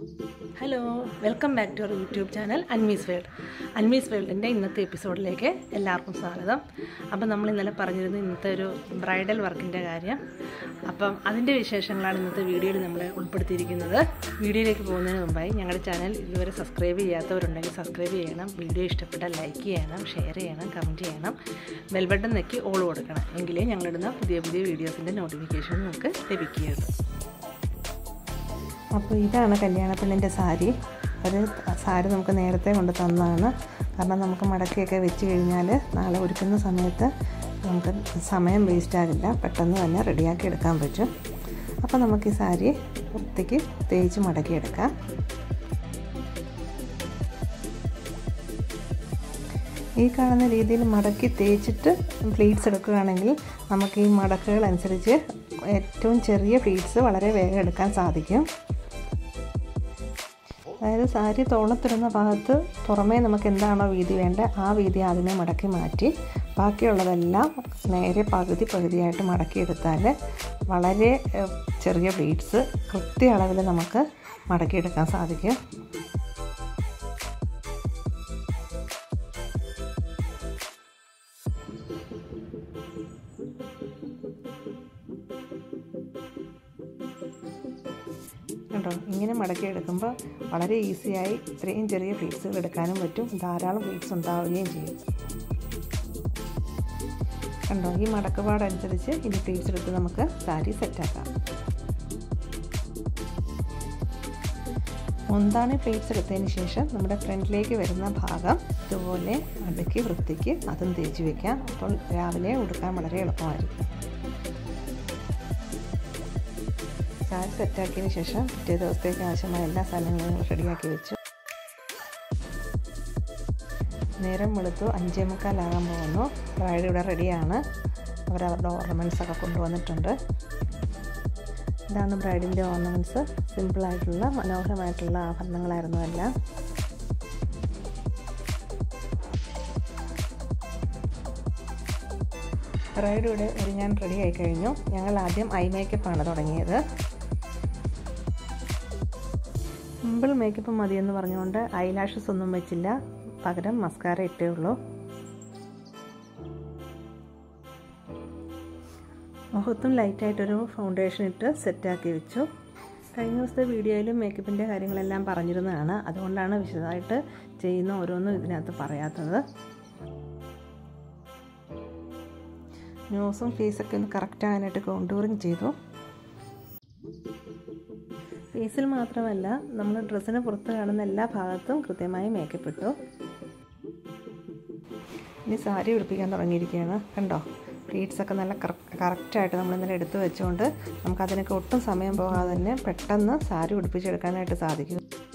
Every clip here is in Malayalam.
hello welcome back to our YouTube channel Anmis world Anmis വേൾഡിൻ്റെ ഇന്നത്തെ എപ്പിസോഡിലേക്ക് എല്ലാവർക്കും സ്വാഗതം അപ്പം നമ്മൾ ഇന്നലെ പറഞ്ഞിരുന്നു ഇന്നത്തെ ഒരു ബ്രൈഡൽ വർക്കിൻ്റെ കാര്യം അപ്പം അതിൻ്റെ വിശേഷങ്ങളാണ് ഇന്നത്തെ വീഡിയോയിൽ നമ്മൾ ഉൾപ്പെടുത്തിയിരിക്കുന്നത് വീഡിയോയിലേക്ക് പോകുന്നതിന് മുമ്പായി ഞങ്ങളുടെ ചാനൽ ഇതുവരെ സബ്സ്ക്രൈബ് ചെയ്യാത്തവരുണ്ടെങ്കിൽ സബ്സ്ക്രൈബ് ചെയ്യണം വീഡിയോ ഇഷ്ടപ്പെട്ടാൽ ലൈക്ക് ചെയ്യണം ഷെയർ ചെയ്യണം കമൻറ്റ് ചെയ്യണം ബെൽ ബട്ടൺ നെക്കി ഓൾ കൊടുക്കണം എങ്കിലേ ഞങ്ങളിടുന്ന പുതിയ പുതിയ വീഡിയോസിൻ്റെ നോട്ടിഫിക്കേഷൻ നിങ്ങൾക്ക് ലഭിക്കുകയുള്ളൂ അപ്പോൾ ഇതാണ് കല്യാണ പെണ്ണിൻ്റെ സാരി അത് സാരി നമുക്ക് നേരത്തെ കൊണ്ട് തന്നതാണ് കാരണം നമുക്ക് മടക്കിയൊക്കെ വെച്ച് കഴിഞ്ഞാൽ നാളെ ഒരുക്കുന്ന സമയത്ത് നമുക്ക് സമയം വേസ്റ്റ് ആകില്ല പെട്ടെന്ന് തന്നെ റെഡിയാക്കി എടുക്കാൻ പറ്റും അപ്പോൾ നമുക്ക് ഈ സാരി വൃത്തിക്ക് തേച്ച് മടക്കിയെടുക്കാം ഈ കാണുന്ന രീതിയിൽ മടക്കി തേച്ചിട്ട് പ്ലീറ്റ്സ് എടുക്കുകയാണെങ്കിൽ നമുക്ക് ഈ മടക്കുകൾ അനുസരിച്ച് ഏറ്റവും ചെറിയ പ്ലീറ്റ്സ് വളരെ വേഗം എടുക്കാൻ സാധിക്കും അതായത് സാരി തോളത്തിടുന്ന ഭാഗത്ത് പുറമേ നമുക്ക് എന്താണോ വീതി വേണ്ടത് ആ വീതി ആദ്യമേ മടക്കി മാറ്റി ബാക്കിയുള്ളതെല്ലാം നേരെ പകുതി പകുതിയായിട്ട് മടക്കിയെടുത്താൽ വളരെ ചെറിയ പ്ലീറ്റ്സ് കൃത്യ അളവിൽ നമുക്ക് മടക്കിയെടുക്കാൻ സാധിക്കും കണ്ടോ ഇങ്ങനെ മടക്കി എടുക്കുമ്പോൾ വളരെ ഈസിയായി ഇത്രയും ചെറിയ ഫ്ലീറ്റ്സുകൾ എടുക്കാനും പറ്റും ധാരാളം ഫ്ലീറ്റ്സ് ഉണ്ടാവുകയും ചെയ്യും കണ്ടോ ഈ മടക്കുപാടനുസരിച്ച് ഇനി ഫ്ലീറ്റ്സ് എടുത്ത് നമുക്ക് സാരി സെറ്റാക്കാം മുന്താണി പ്ലേറ്റ്സ് എടുത്തതിന് ശേഷം നമ്മുടെ ഫ്രണ്ടിലേക്ക് വരുന്ന ഭാഗം ഇതുപോലെ അടുക്കി വൃത്തിക്ക് അതും തേച്ച് വെക്കാം അപ്പോൾ രാവിലെ ഉടുക്കാൻ വളരെ എളുപ്പമായിരിക്കും സാരി സെറ്റാക്കിയതിന് ശേഷം പിറ്റേ ദിവസത്തേക്ക് ആവശ്യമായ എല്ലാ സാധനങ്ങളും റെഡിയാക്കി വെച്ചു നേരം വെളുത്തു അഞ്ചേ മുക്കാലാകാൻ പോകുന്നു ബ്രൈഡ് ഇവിടെ റെഡിയാണ് അവർ അവരുടെ ഓർണമെൻറ്റ്സ് ഒക്കെ കൊണ്ടുവന്നിട്ടുണ്ട് ഇതാണ് ബ്രൈഡിൻ്റെ ഓർണമെൻറ്റ്സ് സിമ്പിളായിട്ടുള്ള മനോഹരമായിട്ടുള്ള ആഭരണങ്ങളായിരുന്നു എല്ലാം ബ്രൈഡ് ഇവിടെ ഒരുങ്ങാൻ റെഡി ആയി കഴിഞ്ഞു ഞങ്ങൾ ആദ്യം ഐ മേക്കപ്പാണ് തുടങ്ങിയത് സിമ്പിൾ മേക്കപ്പ് മതിയെന്ന് പറഞ്ഞുകൊണ്ട് ഐലാഷസ് ഒന്നും വെച്ചില്ല പകരം മസ്കാര ഇട്ടേ ഉള്ളൂ മുഖത്തും ലൈറ്റായിട്ടൊരു ഫൗണ്ടേഷൻ ഇട്ട് സെറ്റാക്കി വെച്ചു കഴിഞ്ഞ ദിവസത്തെ വീഡിയോയിലും മേക്കപ്പിൻ്റെ കാര്യങ്ങളെല്ലാം പറഞ്ഞിരുന്നതാണ് അതുകൊണ്ടാണ് വിശദമായിട്ട് ചെയ്യുന്ന ഓരോന്നും ഇതിനകത്ത് പറയാത്തത് ന്യൂസും ഫേസൊക്കെ ഒന്ന് കറക്റ്റ് ആകാനായിട്ട് കോണ്ടൂറിങ് ചെയ്തു ഫേസിൽ മാത്രമല്ല നമ്മൾ ഡ്രസ്സിന് പുറത്ത് കാണുന്ന എല്ലാ ഭാഗത്തും കൃത്യമായി മേക്കപ്പ് ഇട്ടു ഇനി സാരി ഉടുപ്പിക്കാൻ തുടങ്ങിയിരിക്കുകയാണ് കണ്ടോ പ്ലീറ്റ്സൊക്കെ നല്ല കറക്റ്റായിട്ട് നമ്മൾ ഇന്നലെ എടുത്തു വെച്ചുകൊണ്ട് നമുക്കതിനൊക്കെ ഒട്ടും സമയം പോകാതെ തന്നെ പെട്ടെന്ന് സാരി ഉടുപ്പിച്ചെടുക്കാനായിട്ട് സാധിക്കും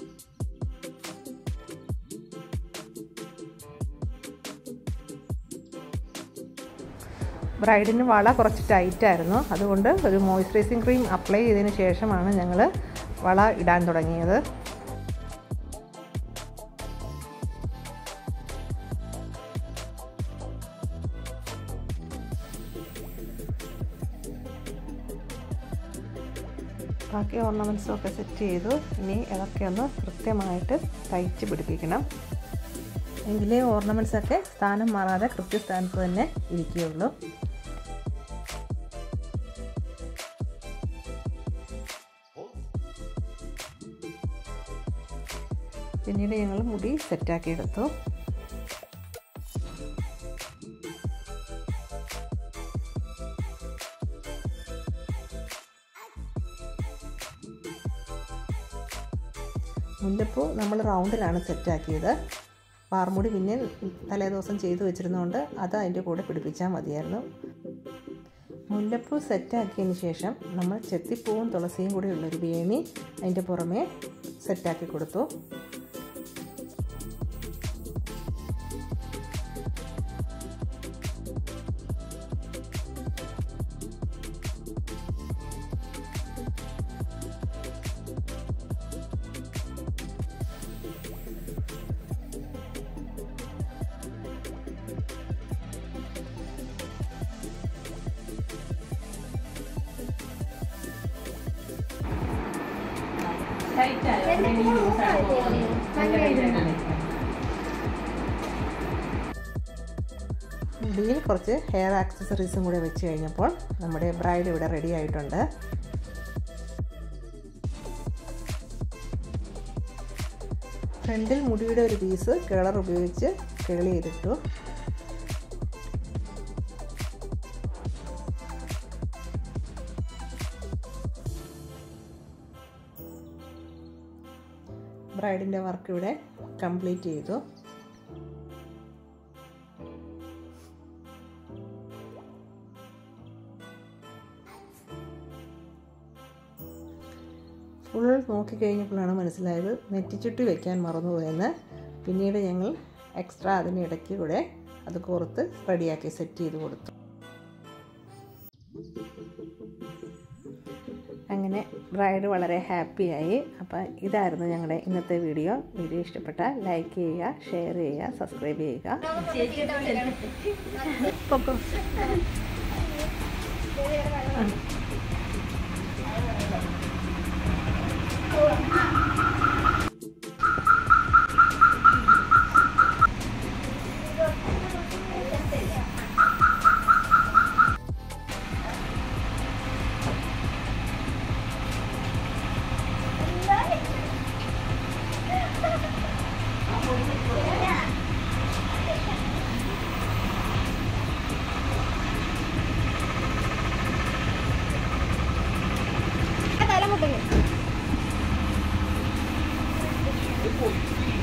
ബ്രൈഡിന് വള കുറച്ച് ടൈറ്റായിരുന്നു അതുകൊണ്ട് ഒരു മോയ്സ്ചറൈസിങ് ക്രീം അപ്ലൈ ചെയ്തതിന് ശേഷമാണ് ഞങ്ങൾ വള ഇടാൻ തുടങ്ങിയത് ബാക്കി ഓർണമെൻറ്റ്സും ഒക്കെ സെറ്റ് ചെയ്തു ഇനി ഇതൊക്കെ ഒന്ന് കൃത്യമായിട്ട് തയ്ച്ച് പിടിപ്പിക്കണം എങ്കിലേ ഓർണമെൻറ്റ്സ് ഒക്കെ സ്ഥാനം മാറാതെ കൃത്യസ്ഥാനത്ത് തന്നെ ഇരിക്കുകയുള്ളൂ പിന്നീട് ഞങ്ങൾ മുടി സെറ്റാക്കി എടുത്തു മുല്ലപ്പൂ നമ്മൾ റൗണ്ടിലാണ് സെറ്റാക്കിയത് പാർമുടി പിന്നെ തലേ ദിവസം ചെയ്തു വെച്ചിരുന്നതുകൊണ്ട് അത് അതിൻ്റെ കൂടെ പിടിപ്പിച്ചാൽ മതിയായിരുന്നു മുല്ലപ്പൂ സെറ്റാക്കിയതിന് ശേഷം നമ്മൾ ചെത്തിപ്പൂവും തുളസിയും കൂടി ഉള്ളൊരു വേണി അതിൻ്റെ പുറമേ സെറ്റാക്കി കൊടുത്തു ടൈറ്റായോ മുടിയിൽ കുറച്ച് ഹെയർ ആക്സസറീസും കൂടെ വെച്ച് കഴിഞ്ഞപ്പോൾ നമ്മുടെ ബ്രൈഡ് ഇവിടെ റെഡി ആയിട്ടുണ്ട് ഫ്രണ്ടിൽ മുടിയുടെ ഒരു പീസ് കേളർ ഉപയോഗിച്ച് കേളി ചെയ്തിട്ടു ബ്രൈഡിൻ്റെ വർക്ക് ഇവിടെ കംപ്ലീറ്റ് ചെയ്തു ഫുൾ നോക്കിക്കഴിഞ്ഞപ്പോഴാണ് മനസ്സിലായത് നെറ്റിച്ചുട്ടി വയ്ക്കാൻ മറന്നുപോയെന്ന് പിന്നീട് ഞങ്ങൾ എക്സ്ട്രാ അതിന് ഇടയ്ക്ക് കൂടെ അത് കോർത്ത് റെഡിയാക്കി സെറ്റ് ചെയ്ത് കൊടുത്തു അങ്ങനെ ബ്രൈഡ് വളരെ ഹാപ്പിയായി അപ്പോൾ ഇതായിരുന്നു ഞങ്ങളുടെ ഇന്നത്തെ വീഡിയോ വീഡിയോ ഇഷ്ടപ്പെട്ടാൽ ലൈക്ക് ചെയ്യുക ഷെയർ ചെയ്യുക സബ്സ്ക്രൈബ് ചെയ്യുക പൊക്കോ തല മുട്ടുന്നു